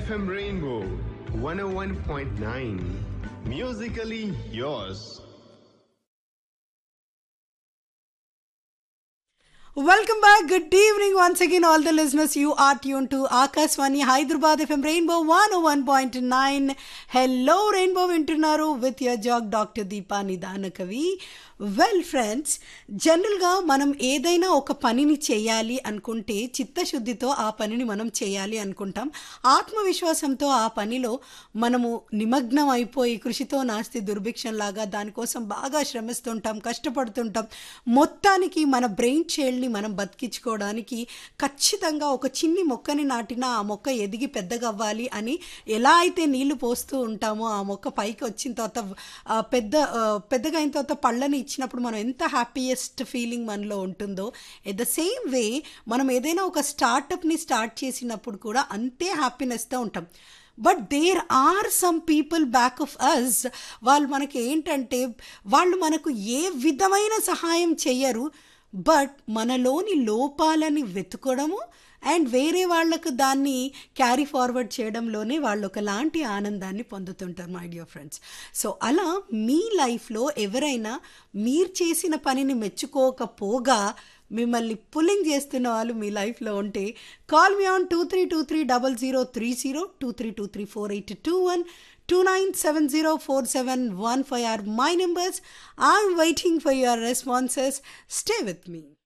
FM Rainbow 101.9. Musically yours. Welcome back. Good evening once again, all the listeners. You are tuned to Akaswani Hyderabad FM Rainbow 101.9. Hello, Rainbow వింటున్నారు with your జాగ్ doctor Deepa Nidana Kavi well friends జనరల్గా మనం ఏదైనా ఒక పనిని చేయాలి అనుకుంటే చిత్తశుద్ధితో ఆ పనిని మనం చేయాలి అనుకుంటాం ఆత్మవిశ్వాసంతో ఆ పనిలో మనము నిమగ్నం అయిపోయి కృషితో నాస్తి దుర్భిక్షం లాగా దానికోసం బాగా శ్రమిస్తుంటాం కష్టపడుతుంటాం మొత్తానికి మన బ్రెయిన్ చైల్డ్ని మనం బతికించుకోవడానికి ఖచ్చితంగా ఒక చిన్ని మొక్కని నాటినా ఆ మొక్క ఎదిగి పెద్దగా అవ్వాలి అని ఎలా అయితే నీళ్లు పోస్తూ ఉంటామో ఆ మొక్క పైకి వచ్చిన తర్వాత ఆ, పెద్ద ఆ, పెద్దగా అయిన తర్వాత పళ్ళని ఇచ్చినప్పుడు మనం ఎంత హ్యాపీయెస్ట్ ఫీలింగ్ మనలో ఉంటుందో ఎట్ ద సేమ్ వే మనం ఏదైనా ఒక స్టార్టప్ని స్టార్ట్ చేసినప్పుడు కూడా అంతే హ్యాపీనెస్తో ఉంటాం but there are some people back of us వాళ్ళు మనకి ఏంటంటే వాళ్ళు మనకు ఏ విధమైన సహాయం చెయ్యరు బట్ మనలోని లోపాలని వెతుకోవడము అండ్ వేరే వాళ్ళకు దాన్ని క్యారీ ఫార్వర్డ్ చేయడంలోనే వాళ్ళు ఒకలాంటి ఆనందాన్ని పొందుతుంటారు మై డియర్ ఫ్రెండ్స్ సో అలా మీ లైఫ్లో ఎవరైనా మీరు చేసిన పనిని మెచ్చుకోకపోగా మిమ్మల్ని పుల్లింగ్ చేస్తున్న వాళ్ళు మీ లైఫ్లో ఉంటే call me on two three two three double zero three zero two three two three four eight two one two nine seven zero four seven one five or my numbers I'm waiting for your responses stay with me